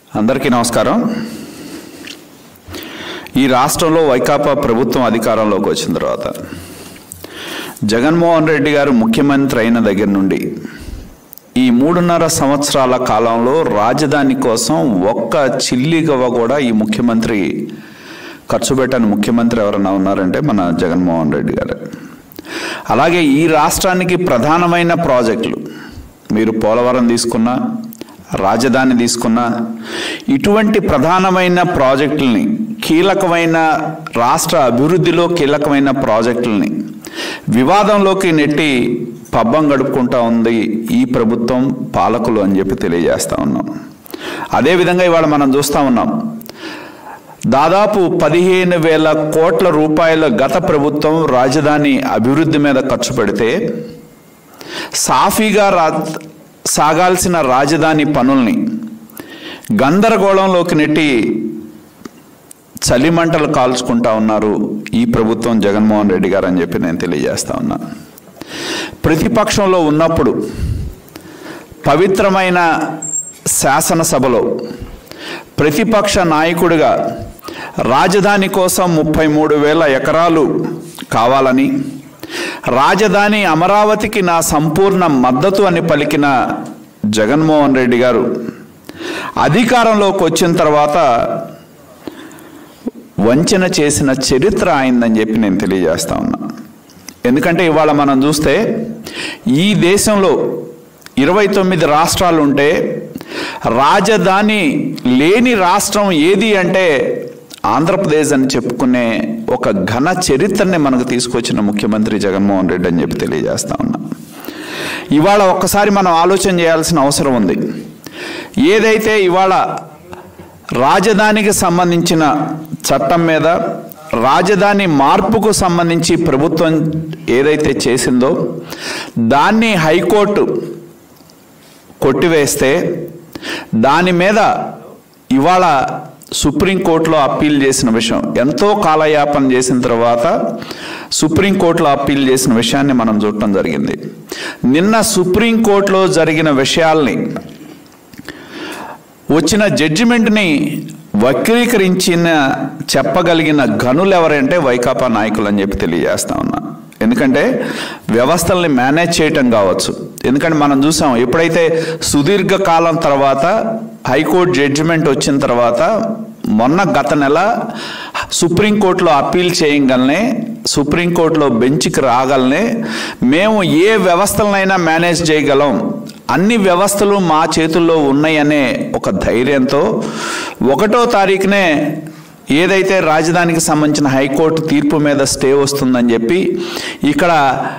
అందరికీ నమస్కారం ఈ రాష్ట్రంలో వైకాపా ప్రభుత్వం అధికారంలోకి వచ్చిన తర్వాత జగన్మోహన్ రెడ్డి గారు ముఖ్యమంత్రి అయిన దగ్గర నుండి ఈ మూడున్నర సంవత్సరాల కాలంలో రాజధాని కోసం ఒక్క చిల్లి గవ్వ కూడా ఈ ముఖ్యమంత్రి ఖర్చు పెట్టని ముఖ్యమంత్రి ఎవరైనా ఉన్నారంటే మన జగన్మోహన్ రెడ్డి గారు అలాగే ఈ రాష్ట్రానికి ప్రధానమైన ప్రాజెక్టులు మీరు పోలవరం తీసుకున్నా రాజధాని తీసుకున్నా ఇటువంటి ప్రధానమైన ప్రాజెక్టుల్ని కీలకమైన రాష్ట్ర అభివృద్ధిలో కీలకమైన ప్రాజెక్టుల్ని వివాదంలోకి నెట్టి పబ్బం గడుపుకుంటా ఉంది ఈ ప్రభుత్వం పాలకులు అని చెప్పి తెలియజేస్తా ఉన్నాం అదేవిధంగా ఇవాళ మనం చూస్తూ ఉన్నాం దాదాపు పదిహేను వేల కోట్ల రూపాయల గత ప్రభుత్వం రాజధాని అభివృద్ధి మీద ఖర్చు పెడితే సాఫీగా రా సాగాల్సిన రాజధాని పనుల్ని గందరగోళంలోకి నెట్టి చలిమంటలు కాల్చుకుంటా ఉన్నారు ఈ ప్రభుత్వం జగన్మోహన్ రెడ్డి గారు అని చెప్పి నేను తెలియజేస్తా ఉన్నా ప్రతిపక్షంలో ఉన్నప్పుడు పవిత్రమైన శాసనసభలో ప్రతిపక్ష నాయకుడిగా రాజధాని కోసం ముప్పై మూడు వేల ఎకరాలు కావాలని రాజధాని అమరావతికి నా సంపూర్ణ మద్దతు అని పలికిన జగన్మోహన్ రెడ్డి గారు అధికారంలోకి వచ్చిన తర్వాత వంచన చేసిన చరిత్ర అయిందని చెప్పి నేను తెలియజేస్తా ఉన్నా ఎందుకంటే ఇవాళ మనం చూస్తే ఈ దేశంలో ఇరవై తొమ్మిది రాష్ట్రాలు ఉంటే రాజధాని లేని రాష్ట్రం ఏది అంటే ఆంధ్రప్రదేశ్ అని చెప్పుకునే ఒక ఘన చరిత్రని మనకు తీసుకొచ్చిన ముఖ్యమంత్రి జగన్మోహన్ రెడ్డి అని చెప్పి తెలియజేస్తా ఉన్నా ఇవాళ ఒక్కసారి మనం ఆలోచన చేయాల్సిన అవసరం ఉంది ఏదైతే ఇవాళ రాజధానికి సంబంధించిన చట్టం మీద రాజధాని మార్పుకు సంబంధించి ప్రభుత్వం ఏదైతే చేసిందో దాన్ని హైకోర్టు కొట్టివేస్తే దాని మీద ఇవాళ సుప్రీంకోర్టులో అప్పీల్ చేసిన విషయం ఎంతో కాలయాపన చేసిన తర్వాత సుప్రీంకోర్టులో అప్పీల్ చేసిన విషయాన్ని మనం చూడటం జరిగింది నిన్న సుప్రీంకోర్టులో జరిగిన విషయాల్ని వచ్చిన జడ్జిమెంట్ని వక్రీకరించిన చెప్పగలిగిన గనులు ఎవరంటే వైకాపా నాయకులు అని చెప్పి తెలియజేస్తా ఉన్నా ఎందుకంటే వ్యవస్థల్ని మేనేజ్ చేయటం కావచ్చు ఎందుకంటే మనం చూసాం ఎప్పుడైతే సుదీర్ఘ కాలం తర్వాత హైకోర్టు జడ్జిమెంట్ వచ్చిన తర్వాత మొన్న గత నెల సుప్రీంకోర్టులో అప్పీల్ చేయగలనే సుప్రీంకోర్టులో బెంచ్కి రాగలనే మేము ఏ వ్యవస్థలనైనా మేనేజ్ చేయగలం అన్ని వ్యవస్థలు మా చేతుల్లో ఉన్నాయనే ఒక ధైర్యంతో ఒకటో తారీఖునే ఏదైతే రాజధానికి సంబంధించిన హైకోర్టు తీర్పు మీద స్టే వస్తుందని చెప్పి ఇక్కడ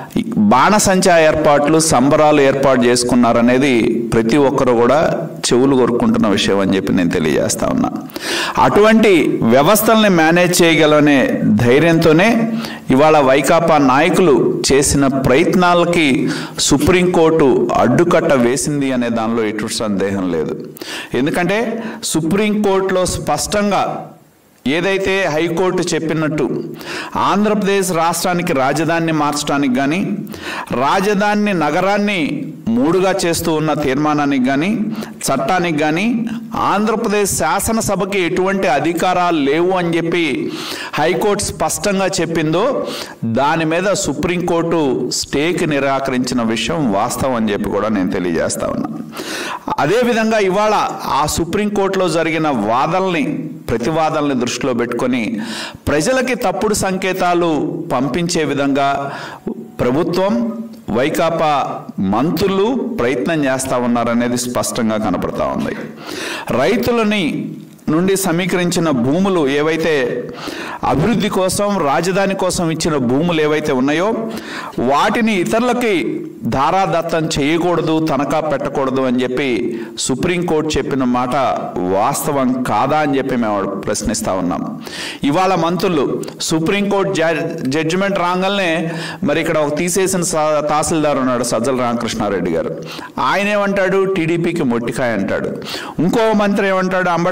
బాణసంచా ఏర్పాట్లు సంబరాలు ఏర్పాటు చేసుకున్నారనేది ప్రతి ఒక్కరు కూడా చెవులు కొరుక్కుంటున్న విషయం అని చెప్పి నేను తెలియజేస్తా ఉన్నా అటువంటి వ్యవస్థల్ని మేనేజ్ చేయగలనే ధైర్యంతోనే ఇవాళ వైకాపా నాయకులు చేసిన ప్రయత్నాలకి సుప్రీంకోర్టు అడ్డుకట్ట వేసింది అనే దానిలో ఎటువంటి సందేహం లేదు ఎందుకంటే సుప్రీంకోర్టులో స్పష్టంగా ఏదైతే హైకోర్టు చెప్పినట్టు ఆంధ్రప్రదేశ్ రాష్ట్రానికి రాజధానిని మార్చడానికి కానీ రాజధాని నగరాన్ని మూడుగా చేస్తూ ఉన్న తీర్మానానికి కానీ చట్టానికి కానీ ఆంధ్రప్రదేశ్ శాసనసభకి ఎటువంటి అధికారాలు లేవు అని చెప్పి హైకోర్టు స్పష్టంగా చెప్పిందో దాని మీద సుప్రీంకోర్టు స్టేకి నిరాకరించిన విషయం వాస్తవం అని చెప్పి కూడా నేను తెలియజేస్తా ఉన్నా అదేవిధంగా ఇవాళ ఆ సుప్రీంకోర్టులో జరిగిన వాదనల్ని ప్రతివాదనల్ని దృష్టిలో పెట్టుకొని ప్రజలకి తప్పుడు సంకేతాలు పంపించే విధంగా ప్రభుత్వం వైకాపా మంత్రులు ప్రయత్నం చేస్తూ ఉన్నారనేది స్పష్టంగా కనపడతా ఉంది రైతులని నుండి సమీకరించిన భూములు ఏవైతే అభివృద్ధి కోసం రాజధాని కోసం ఇచ్చిన భూములు ఏవైతే ఉన్నాయో వాటిని ఇతరులకి ధారాదత్తం చేయకూడదు తనఖా పెట్టకూడదు అని చెప్పి సుప్రీంకోర్టు చెప్పిన మాట వాస్తవం కాదా అని చెప్పి మేము ప్రశ్నిస్తా ఉన్నాం ఇవాళ మంత్రులు సుప్రీంకోర్టు జడ్జిమెంట్ రాగానే మరి ఇక్కడ ఒక తీసేసిన సా- తహసీల్దార్ ఉన్నాడు సజ్జల రామకృష్ణారెడ్డి గారు ఆయన ఏమంటాడు టీడీపీకి మొట్టికాయ అంటాడు ఇంకో మంత్రి ఏమంటాడు అంబటి రాంబాబు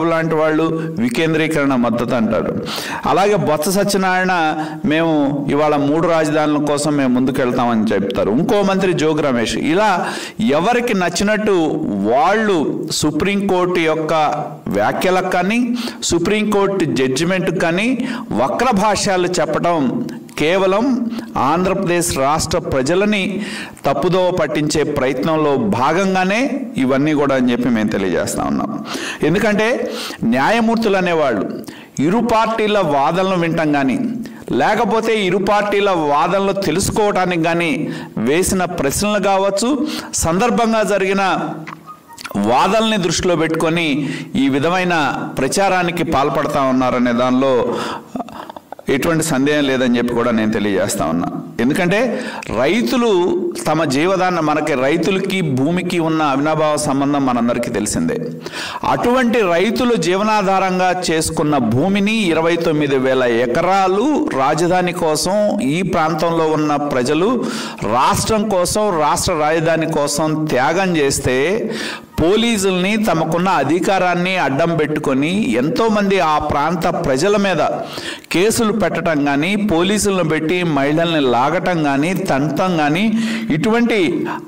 లాంటి వాళ్ళు వికేంద్రీకరణ మద్దతు అంటారు అలాగే బొత్స సత్యనారాయణ మేము ఇవాళ మూడు రాజధానుల కోసం మేము ముందుకెళ్తామని చెప్తారు ఇంకో మంత్రి జోగి రమేష్ ఇలా ఎవరికి నచ్చినట్టు వాళ్ళు సుప్రీంకోర్టు యొక్క వ్యాఖ్యలకు కానీ సుప్రీంకోర్టు జడ్జిమెంట్ కానీ వక్ర భాష్యాలు చెప్పడం కేవలం ఆంధ్రప్రదేశ్ రాష్ట్ర ప్రజలని తప్పుదోవ పట్టించే ప్రయత్నంలో భాగంగానే ఇవన్నీ కూడా అని చెప్పి మేము తెలియజేస్తా ఉన్నాం ఎందుకంటే న్యాయమూర్తులు అనేవాళ్ళు ఇరు పార్టీల వాదనలు వింటాం కానీ లేకపోతే ఇరు పార్టీల వాదనలు తెలుసుకోవటానికి కానీ వేసిన ప్రశ్నలు కావచ్చు సందర్భంగా జరిగిన వాదనల్ని దృష్టిలో పెట్టుకొని ఈ విధమైన ప్రచారానికి పాల్పడతా ఉన్నారనే దానిలో ఎటువంటి సందేహం లేదని చెప్పి కూడా నేను తెలియజేస్తా ఉన్నా ఎందుకంటే రైతులు తమ జీవదాన్ని మనకి రైతులకి భూమికి ఉన్న అవినాభావ సంబంధం మనందరికీ తెలిసిందే అటువంటి రైతులు జీవనాధారంగా చేసుకున్న భూమిని ఇరవై తొమ్మిది వేల ఎకరాలు రాజధాని కోసం ఈ ప్రాంతంలో ఉన్న ప్రజలు రాష్ట్రం కోసం రాష్ట్ర రాజధాని కోసం త్యాగం చేస్తే పోలీసుల్ని తమకున్న అధికారాన్ని అడ్డం పెట్టుకొని ఎంతోమంది ఆ ప్రాంత ప్రజల మీద కేసులు పెట్టడం కానీ పోలీసులను పెట్టి మహిళల్ని లాగటం కానీ తంతం కానీ ఇటువంటి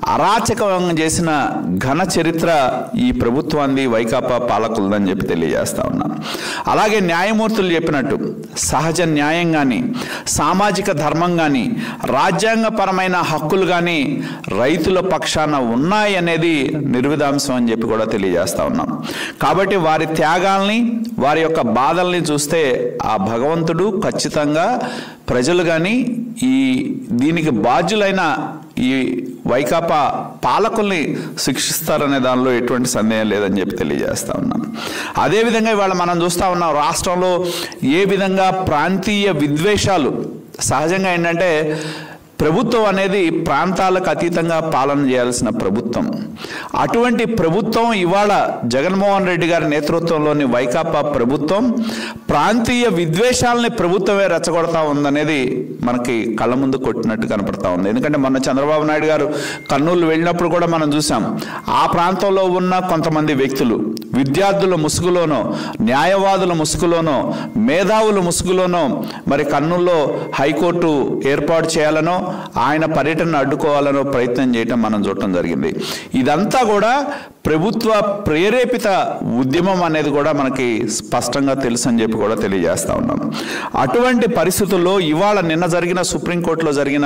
అరాచకం చేసిన ఘన చరిత్ర ఈ ప్రభుత్వాన్ని వైకాపా పాలకులదని చెప్పి తెలియజేస్తా ఉన్నాను అలాగే న్యాయమూర్తులు చెప్పినట్టు సహజ న్యాయం కానీ సామాజిక ధర్మం కానీ రాజ్యాంగపరమైన హక్కులు కానీ రైతుల పక్షాన ఉన్నాయి అనేది నిర్విధాంశం అని చెప్పి కూడా తెలియజేస్తా ఉన్నాం కాబట్టి వారి త్యాగాల్ని వారి యొక్క బాధల్ని చూస్తే ఆ భగవంతుడు ఖచ్చితంగా ప్రజలు కానీ ఈ దీనికి బాధ్యులైన ఈ వైకాపా పాలకుల్ని శిక్షిస్తారనే దానిలో ఎటువంటి సందేహం లేదని చెప్పి తెలియజేస్తా ఉన్నాను అదేవిధంగా ఇవాళ మనం చూస్తా ఉన్నాం రాష్ట్రంలో ఏ విధంగా ప్రాంతీయ విద్వేషాలు సహజంగా ఏంటంటే ప్రభుత్వం అనేది ప్రాంతాలకు అతీతంగా పాలన చేయాల్సిన ప్రభుత్వం అటువంటి ప్రభుత్వం ఇవాళ జగన్మోహన్ రెడ్డి గారి నేతృత్వంలోని వైకాపా ప్రభుత్వం ప్రాంతీయ విద్వేషాలని ప్రభుత్వమే రెచ్చగొడతా ఉందనేది మనకి కళ్ళ ముందు కొట్టినట్టు కనపడతా ఉంది ఎందుకంటే మొన్న చంద్రబాబు నాయుడు గారు కర్నూలు వెళ్ళినప్పుడు కూడా మనం చూసాం ఆ ప్రాంతంలో ఉన్న కొంతమంది వ్యక్తులు విద్యార్థుల ముసుగులోనో న్యాయవాదుల ముసుగులోనో మేధావుల ముసుగులోనో మరి కర్నూలులో హైకోర్టు ఏర్పాటు చేయాలనో ఆయన పర్యటన అడ్డుకోవాలనో ప్రయత్నం చేయటం మనం చూడటం జరిగింది ఇదంతా కూడా ప్రభుత్వ ప్రేరేపిత ఉద్యమం అనేది కూడా మనకి స్పష్టంగా తెలుసు అని చెప్పి కూడా తెలియజేస్తా ఉన్నాం అటువంటి పరిస్థితుల్లో ఇవాళ నిన్న జరిగిన సుప్రీంకోర్టులో జరిగిన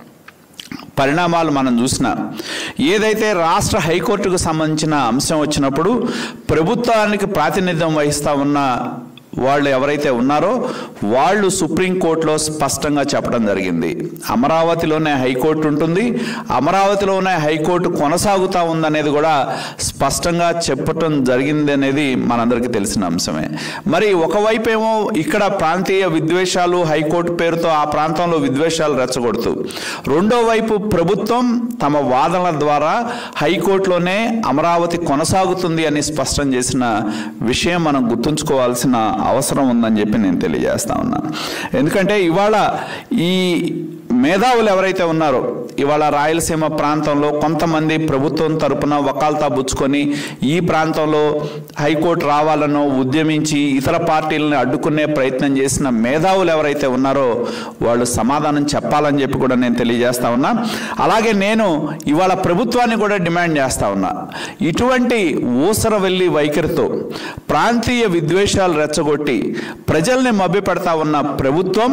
పరిణామాలు మనం చూసిన ఏదైతే రాష్ట్ర హైకోర్టుకు సంబంధించిన అంశం వచ్చినప్పుడు ప్రభుత్వానికి ప్రాతినిధ్యం వహిస్తా ఉన్న వాళ్ళు ఎవరైతే ఉన్నారో వాళ్ళు సుప్రీంకోర్టులో స్పష్టంగా చెప్పడం జరిగింది అమరావతిలోనే హైకోర్టు ఉంటుంది అమరావతిలోనే హైకోర్టు కొనసాగుతూ ఉందనేది కూడా స్పష్టంగా చెప్పటం జరిగింది అనేది మనందరికీ తెలిసిన అంశమే మరి ఒకవైపు ఏమో ఇక్కడ ప్రాంతీయ విద్వేషాలు హైకోర్టు పేరుతో ఆ ప్రాంతంలో విద్వేషాలు రెచ్చగొడుతూ రెండో వైపు ప్రభుత్వం తమ వాదనల ద్వారా హైకోర్టులోనే అమరావతి కొనసాగుతుంది అని స్పష్టం చేసిన విషయం మనం గుర్తుంచుకోవాల్సిన అవసరం ఉందని చెప్పి నేను తెలియజేస్తా ఉన్నాను ఎందుకంటే ఇవాళ ఈ మేధావులు ఎవరైతే ఉన్నారో ఇవాళ రాయలసీమ ప్రాంతంలో కొంతమంది ప్రభుత్వం తరపున వకాల్తా పుచ్చుకొని ఈ ప్రాంతంలో హైకోర్టు రావాలనో ఉద్యమించి ఇతర పార్టీలను అడ్డుకునే ప్రయత్నం చేసిన మేధావులు ఎవరైతే ఉన్నారో వాళ్ళు సమాధానం చెప్పాలని చెప్పి కూడా నేను తెలియజేస్తా ఉన్నా అలాగే నేను ఇవాళ ప్రభుత్వాన్ని కూడా డిమాండ్ చేస్తా ఉన్నా ఇటువంటి ఊసర వెళ్ళి వైఖరితో ప్రాంతీయ విద్వేషాలు రెచ్చగొట్టి ప్రజల్ని మభ్యపెడతా ఉన్న ప్రభుత్వం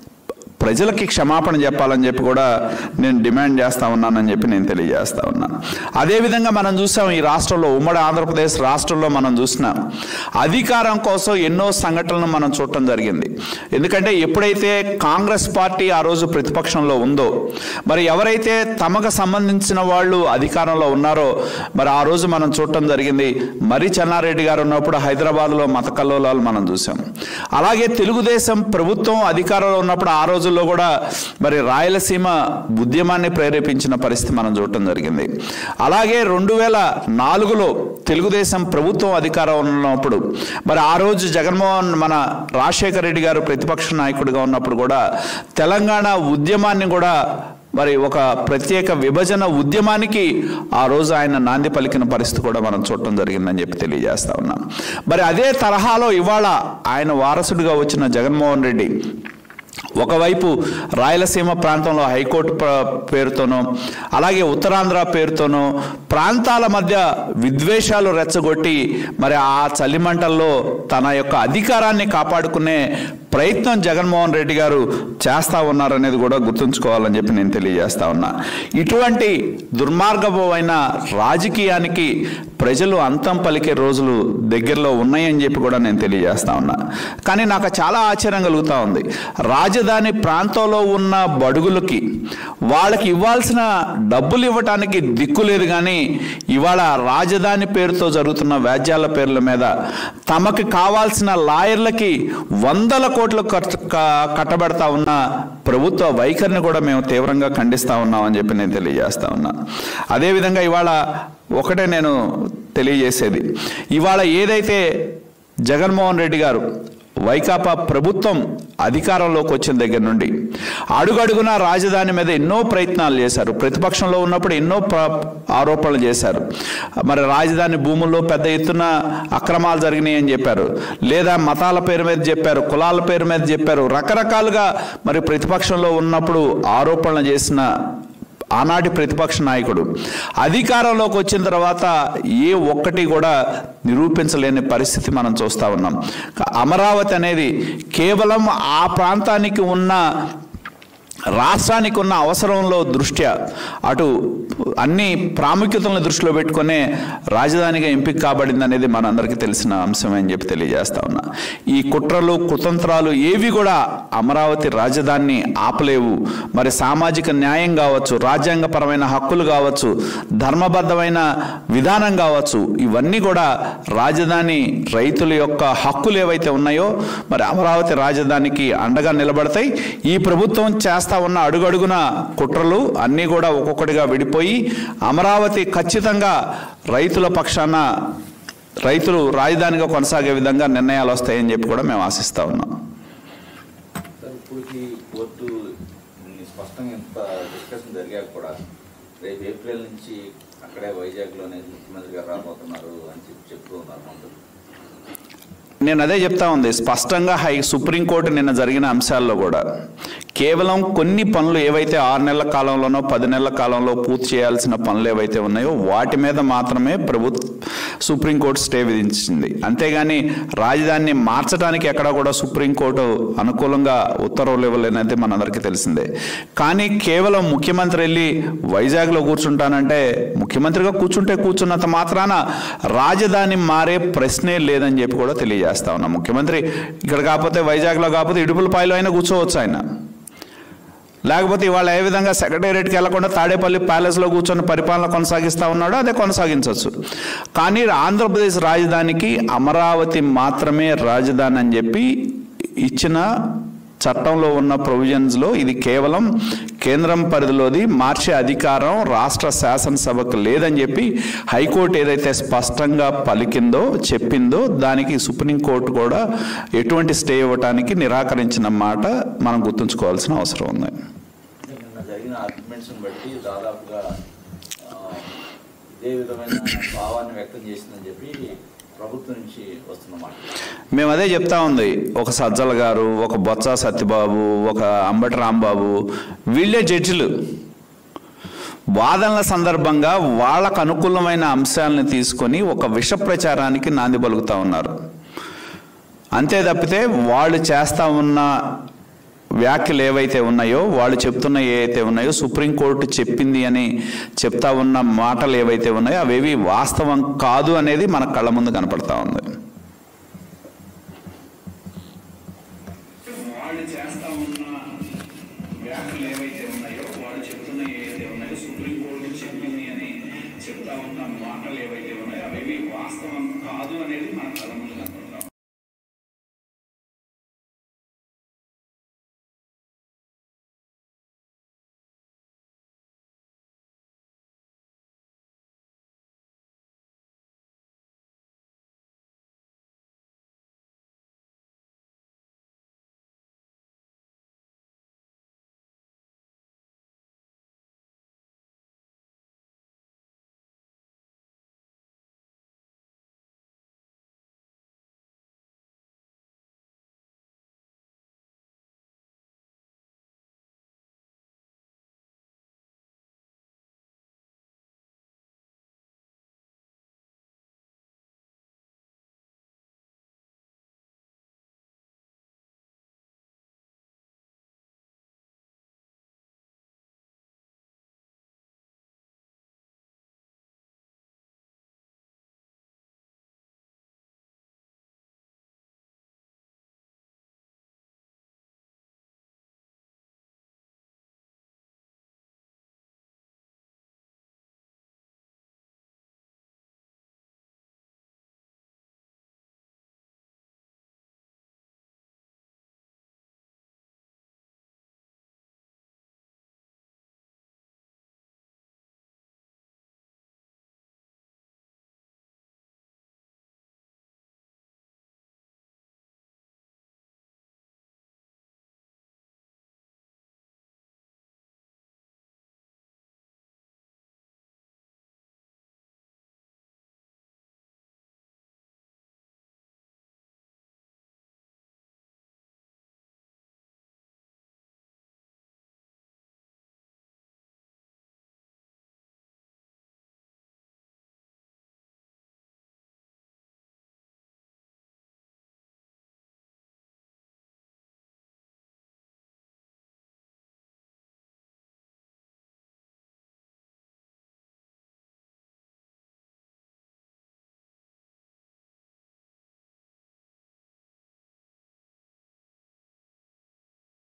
ప్రజలకి క్షమాపణ చెప్పాలని చెప్పి కూడా నేను డిమాండ్ చేస్తా ఉన్నానని చెప్పి నేను తెలియజేస్తా ఉన్నాను అదేవిధంగా మనం చూసాం ఈ రాష్ట్రంలో ఉమ్మడి ఆంధ్రప్రదేశ్ రాష్ట్రంలో మనం చూసినాం అధికారం కోసం ఎన్నో సంఘటనలు మనం చూడటం జరిగింది ఎందుకంటే ఎప్పుడైతే కాంగ్రెస్ పార్టీ ఆ రోజు ప్రతిపక్షంలో ఉందో మరి ఎవరైతే తమకు సంబంధించిన వాళ్ళు అధికారంలో ఉన్నారో మరి ఆ రోజు మనం చూడటం జరిగింది మరి చెన్నారెడ్డి గారు ఉన్నప్పుడు హైదరాబాద్లో మత కల్లోలాలు మనం చూసాం అలాగే తెలుగుదేశం ప్రభుత్వం అధికారంలో ఉన్నప్పుడు ఆ రోజుల్లో కూడా మరి రాయలసీమ ఉద్యమాన్ని ప్రేరేపించిన పరిస్థితి మనం చూడటం జరిగింది అలాగే రెండు వేల నాలుగులో తెలుగుదేశం ప్రభుత్వం అధికారంలో ఉన్నప్పుడు మరి ఆ రోజు జగన్మోహన్ మన రాజశేఖర రెడ్డి గారు ప్రతిపక్ష నాయకుడిగా ఉన్నప్పుడు కూడా తెలంగాణ ఉద్యమాన్ని కూడా మరి ఒక ప్రత్యేక విభజన ఉద్యమానికి ఆ రోజు ఆయన నాంది పలికిన పరిస్థితి కూడా మనం చూడటం జరిగిందని చెప్పి తెలియజేస్తా ఉన్నాం మరి అదే తరహాలో ఇవాళ ఆయన వారసుడిగా వచ్చిన జగన్మోహన్ రెడ్డి ఒకవైపు రాయలసీమ ప్రాంతంలో హైకోర్టు ప్ర- పేరుతోనో అలాగే ఉత్తరాంధ్ర పేరుతోనో ప్రాంతాల మధ్య విద్వేషాలు రెచ్చగొట్టి మరి ఆ చలిమంటల్లో తన యొక్క అధికారాన్ని కాపాడుకునే ప్రయత్నం జగన్మోహన్ రెడ్డి గారు చేస్తా ఉన్నారనేది కూడా గుర్తుంచుకోవాలని చెప్పి నేను తెలియజేస్తా ఉన్నా ఇటువంటి దుర్మార్గమైన రాజకీయానికి ప్రజలు అంతం పలికే రోజులు దగ్గరలో ఉన్నాయని చెప్పి కూడా నేను తెలియజేస్తా ఉన్నా కానీ నాకు చాలా ఆశ్చర్యం కలుగుతూ ఉంది రాజధాని ప్రాంతంలో ఉన్న బడుగులకి వాళ్ళకి ఇవ్వాల్సిన డబ్బులు ఇవ్వటానికి దిక్కు లేదు కానీ ఇవాళ రాజధాని పేరుతో జరుగుతున్న వ్యాజ్యాల పేర్ల మీద తమకి కావాల్సిన లాయర్లకి వందల కోట్లు ఖర్చు క- కట్టబెడతా ఉన్న ప్రభుత్వ వైఖరిని కూడా మేము తీవ్రంగా ఖండిస్తా ఉన్నామని చెప్పి నేను తెలియజేస్తా ఉన్నా అదేవిధంగా ఇవాళ ఒకటే నేను తెలియజేసేది ఇవాళ ఏదైతే జగన్మోహన్ రెడ్డి గారు వైకాపా ప్రభుత్వం అధికారంలోకి వచ్చిన దగ్గర నుండి అడుగడుగున రాజధాని మీద ఎన్నో ప్రయత్నాలు చేశారు ప్రతిపక్షంలో ఉన్నప్పుడు ఎన్నో ప్ర- ఆరోపణలు చేశారు మరి రాజధాని భూముల్లో పెద్ద ఎత్తున అక్రమాలు జరిగినాయి అని చెప్పారు లేదా మతాల పేరు మీద చెప్పారు కులాల పేరు మీద చెప్పారు రకరకాలుగా మరి ప్రతిపక్షంలో ఉన్నప్పుడు ఆరోపణలు చేసిన ఆనాటి ప్రతిపక్ష నాయకుడు అధికారంలోకి వచ్చిన తర్వాత ఏ ఒక్కటి కూడా నిరూపించలేని పరిస్థితి మనం చూస్తా ఉన్నాం క- అమరావతి అనేది కేవలం ఆ ప్రాంతానికి ఉన్న రాష్ట్రానికి ఉన్న అవసరంలో దృష్ట్యా అటు అన్ని ప్రాముఖ్యతలను దృష్టిలో పెట్టుకునే రాజధానిగా ఎంపిక కాబడింది అనేది మనందరికీ తెలిసిన అంశమే అని చెప్పి తెలియజేస్తా ఉన్నా ఈ కుట్రలు కుతంత్రాలు ఏవి కూడా అమరావతి రాజధానిని ఆపలేవు మరి సామాజిక న్యాయం కావచ్చు రాజ్యాంగపరమైన హక్కులు కావచ్చు ధర్మబద్ధమైన విధానం కావచ్చు ఇవన్నీ కూడా రాజధాని రైతుల యొక్క హక్కులు ఏవైతే ఉన్నాయో మరి అమరావతి రాజధానికి అండగా నిలబడతాయి ఈ ప్రభుత్వం చేస్తా ఉన్న అడుగడుగున కుట్రలు అన్నీ కూడా ఒక్కొక్కటిగా విడిపోయి అమరావతి ఖచ్చితంగా రైతుల పక్షాన రైతులు రాజధానిగా కొనసాగే విధంగా నిర్ణయాలు వస్తాయని చెప్పి కూడా మేము ఆశిస్తా ఉన్నాం సార్ ఇప్పటికి కోర్టు ఇన్ని స్పష్టంగా ఇంత డిస్కషన్ జరిగాక కూడా రేపు ఏప్రిల్ నుంచి అక్కడే వైజాగ్లోనే ముఖ్యమంత్రి గారు రాబోతున్నారు అని చెప్పి చెప్తూ ఉన్నారు మంత్రులు నేను అదే చెప్తా ఉంది స్పష్టంగా హై సుప్రీంకోర్టు నిన్న జరిగిన అంశాల్లో కూడా కేవలం కొన్ని పనులు ఏవైతే ఆరు నెలల కాలంలోనో పది నెలల కాలంలో పూర్తి చేయాల్సిన పనులు ఏవైతే ఉన్నాయో వాటి మీద మాత్రమే ప్రభుత్వ సుప్రీంకోర్టు స్టే విధించింది అంతేగాని రాజధానిని మార్చడానికి ఎక్కడ కూడా సుప్రీంకోర్టు అనుకూలంగా ఉత్తర్వులు ఇవ్వలేనైతే మనందరికీ తెలిసిందే కానీ కేవలం ముఖ్యమంత్రి వెళ్ళి వైజాగ్లో కూర్చుంటానంటే ముఖ్యమంత్రిగా కూర్చుంటే కూర్చున్నంత మాత్రాన రాజధాని మారే ప్రశ్నే లేదని చెప్పి కూడా తెలియజేస్తా ఉన్నా ముఖ్యమంత్రి ఇక్కడ కాకపోతే వైజాగ్లో కాకపోతే ఇడుపులపాయలో అయినా కూర్చోవచ్చు ఆయన లేకపోతే ఇవాళ ఏ విధంగా సెక్రటేరియట్కి వెళ్లకుండా తాడేపల్లి ప్యాలెస్లో కూర్చొని పరిపాలన కొనసాగిస్తా ఉన్నాడో అదే కొనసాగించవచ్చు కానీ ఆంధ్రప్రదేశ్ రాజధానికి అమరావతి మాత్రమే రాజధాని అని చెప్పి ఇచ్చిన చట్టంలో ఉన్న ప్రొవిజన్స్లో ఇది కేవలం కేంద్రం పరిధిలోది మార్చే అధికారం రాష్ట్ర శాసనసభకు లేదని చెప్పి హైకోర్టు ఏదైతే స్పష్టంగా పలికిందో చెప్పిందో దానికి సుప్రీంకోర్టు కూడా ఎటువంటి స్టే ఇవ్వటానికి నిరాకరించిన మాట మనం గుర్తుంచుకోవాల్సిన అవసరం ఉంది అంటే నిన్న జరిగిన ఆర్గ్యుమెంట్స్ని బట్టి దాదాపుగా ఆ, ఇదే విధమైన భావాన్ని వ్యక్తం చేసిందని చెప్పి ప్రభుత్వం నుంచి వస్తున్న మాట మేము అదే చెప్తా ఉంది ఒక సజ్జల గారు ఒక బొత్స సత్యబాబు ఒక అంబటి రాంబాబు వీళ్ళే జడ్జిలు వాదనల సందర్భంగా వాళ్ళకు అనుకూలమైన అంశాలను తీసుకొని ఒక విష ప్రచారానికి నాంది పలుకుతా ఉన్నారు అంతే తప్పితే వాళ్ళు చేస్తా ఉన్న వ్యాఖ్యలు ఏవైతే ఉన్నాయో వాళ్ళు చెప్తున్న ఏవైతే ఉన్నాయో సుప్రీంకోర్టు చెప్పింది అని చెప్తా ఉన్న మాటలు ఏవైతే ఉన్నాయో అవేవి వాస్తవం కాదు అనేది మన కళ్ళ ముందు కనపడతా ఉంది వాళ్ళు చేస్తా ఉన్న వ్యాఖ్యలు ఏవైతే ఉన్నాయో వాళ్ళు చెప్తున్న ఏవైతే ఉన్నాయో సుప్రీంకోర్టు చెప్పింది అని చెప్తా ఉన్న మాటలు ఏవైతే ఉన్నాయో అవేవి వాస్తవం కాదు అనేది మన కళ ముందు కనపడుతుంది.